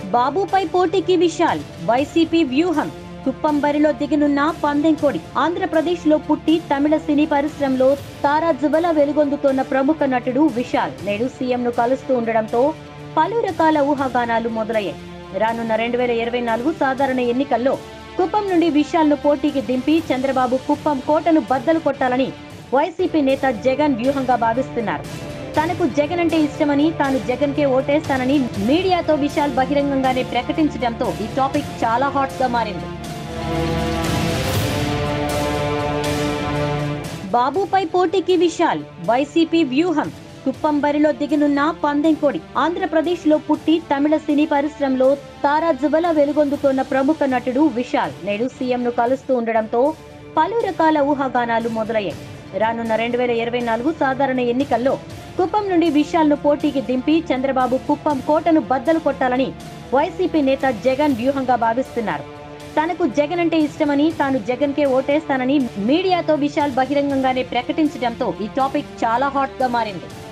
బాబుపై పోటీకి విశాల్ వైసీపీ వ్యూహం కుప్పం బరిలో దిగనున్న పందెంకోడి ఆంధ్రప్రదేశ్ లో పుట్టి తమిళ సినీ పరిశ్రమలో తారాజువల వెలుగొందుతోన్న ప్రముఖ నటుడు విశాల్ నేడు సీఎం ను కలుస్తూ ఉండడంతో పలు రకాల ఊహాగానాలు మొదలయ్యాయి రానున్న రెండు వేల ఇరవై నాలుగు సాధారణ ఎన్నికల్లో కుప్పం నుండి విశాల్ ను పోటీకి దింపి చంద్రబాబు కుప్పం కోటను బద్దలు కొట్టాలని వైసీపీ నేత జగన్ వ్యూహంగా భావిస్తున్నారు తనకు జగన్ అంటే ఇష్టమని తాను జగన్ కే ఓటేస్తానని మీడియాతో విశాల్ బహిరంగంగానే ప్రకటించడంతో ఈ టాపిక్ చాలా హాట్ గా మారింది బాబుపై పోటీకి విశాల్ వైసీపీ వ్యూహం కుప్పం బరిలో దిగనున్న పందెంకోడి ఆంధ్రప్రదేశ్ లో పుట్టి తమిళ సినీ పరిశ్రమలో తారాజువల వెలుగొందుతోన్న ప్రముఖ నటుడు విశాల్ నేడు సీఎం ను కలుస్తూ ఉండడంతో పలు రకాల ఊహాగానాలు మొదలయ్యాయి రానున్న రెండు వేల ఇరవై నాలుగు సాధారణ ఎన్నికల్లో కుప్పం నుండి విశాల్ ను పోటీకి దింపి చంద్రబాబు కుప్పం కోటను బద్దలు కొట్టాలని వైసీపీ నేత జగన్ వ్యూహంగా భావిస్తున్నారు తనకు జగన్ అంటే ఇష్టమని తాను జగన్ కే ఓటేస్తానని మీడియాతో విశాల్ బహిరంగంగానే ప్రకటించడంతో ఈ టాపిక్ చాలా హాట్ గా మారింది